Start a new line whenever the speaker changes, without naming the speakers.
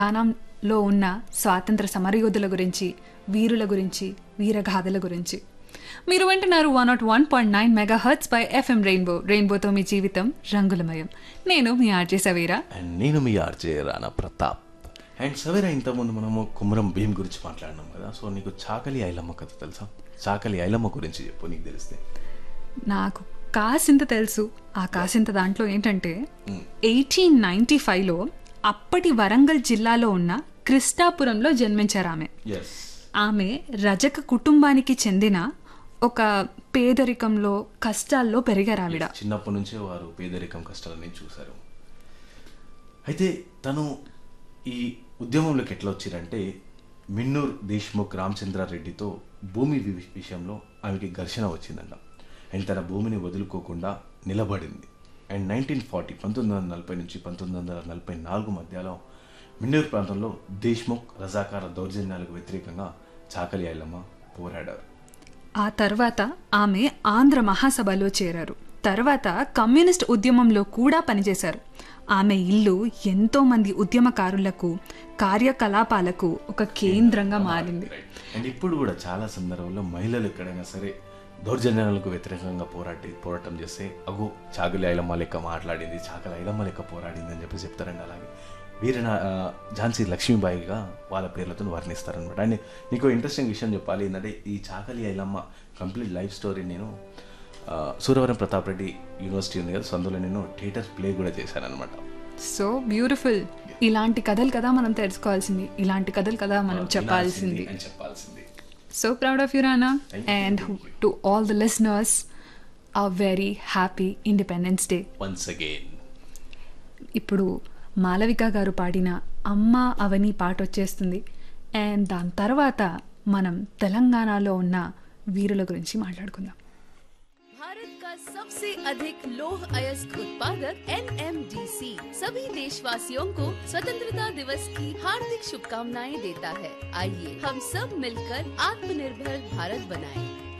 తెలంగాణలో ఉన్న స్వాతంత్ర సమరయోధుల గురించి వీరుల గురించి వీరగాథల గురించి మీరు వింటున్నారు one nought one point nine megahertz by FM rainbow రెయిన్బోతో మీ జీవితం రంగులమయం నేను మీ ఆర్జే సవీరా
అండ్ నేను మీ ఆర్జే రానా ప్రతాప్ అండ్ సవేరా ఇంతకుముందు మనము కుమరం భీమ్ గురించి మాట్లాడినాం కదా సో నీకు చాకలి ఐలమ్మ కథ తెలుసా చాకలి ఐలమ్మ గురించి చెప్పు నీకు తెలిస్తే
నాకు కాసింత తెలుసు ఆ కాసింత దాంట్లో ఏంటంటే ఎయిటీన్ నైన్టీ ఫైవ్లో అప్పటి వరంగల్ జిల్లాలో ఉన్న కృష్ణాపురంలో జన్మించారు ఆమె
ఎస్
ఆమె రజక కుటుంబానికి చెందిన ఒక పేదరికంలో కష్టాల్లో పెరిగారు ఆవిడ
చిన్నప్పటి నుంచే వారు పేదరికం కష్టాలని చూశారు అయితే తను ఈ ఉద్యమంలోకి ఎట్లా వచ్చిరంటే మిన్నూర్ దేశ్ముఖ్ రామచంద్రారెడ్డితో భూమి వి- విషయంలో ఆమెకి ఘర్షణ వచ్చిందంట అండ్ తన భూమిని వదులుకోకుండా నిలబడింది అండ్ నైన్టీన్ ఫార్టీ పంతొమ్మిది వందల నలభై నుంచి పంతొమ్మిది వందల నలభై నాలుగు మధ్యలో మిన్నూర్ ప్రాంతంలో దేశ్ముఖ్ రజాకార దౌర్జన్యాలకు వ్యతిరేకంగా చాకలి ఐలమ్మ పోరాడారు
ఆ తర్వాత ఆమె ఆంధ్ర మహాసభలో చేరారు తర్వాత కమ్యూనిస్ట్ ఉద్యమంలో కూడా పనిచేశారు ఆమె ఇల్లు ఎంతో మంది ఉద్యమకారులకు కార్యకలాపాలకు ఒక కేంద్రంగా మారింది
అండ్ ఇప్పుడు కూడా చాలా సందర్భంలో మహిళలు ఎక్కడైనా సరే దౌర్జన్యాలకు వ్యతిరేకంగా పోరాటి పోరాటం చేస్తే అగు చాకలి ఐలమ్మ లెక్క మాట్లాడింది చాకలి ఐలమ్మ లెక్క పోరాడింది అని చెప్పి చెప్తారండి అలాగే వీరిన ఆ, ఝాన్సీ లక్ష్మీబాయిగా వాళ్ళ పేర్లతో వర్ణిస్తారనమాట అండ్ నీకు ఇంట్రెస్టింగ్ విషయం చెప్పాలి ఏంటంటే ఈ Chakali Ilamma complete life story నేను ఆ, సూరవరం ప్రతాప్ రెడ్డి యూనివర్సిటీ ఉంది కదా సో అందులో నేను థియేటర్ ప్లే కూడా చేశానఅనమాట
సో బ్యూటిఫుల్ ఇలాంటి కథలు కదా మనం తెలుసుకోవాల్సింది ఇలాంటి కథలు కదా మనం చెప్పాల్సింది
అని చెప్పాల్సింది
so proud of you Rana
Thank you,
and
thank you.
To all the listeners a very happy independence day
once again
ఇప్పుడు మాలవిక గారు పాడిన అమ్మ అవని పాట వచ్చేస్తుంది అండ్ దాని తర్వాత మనం తెలంగాణలో ఉన్న వీరుల గురించి మాట్లాడుకుందాం
भारत का सबसे अधिक लौह अयस्क उत्पादक एनएमडीसी सभी देशवासियों को स्वतंत्रता दिवस की हार्दिक शुभकामनाएं देता है आइए हम सब मिलकर आत्मनिर्भर भारत बनाएं।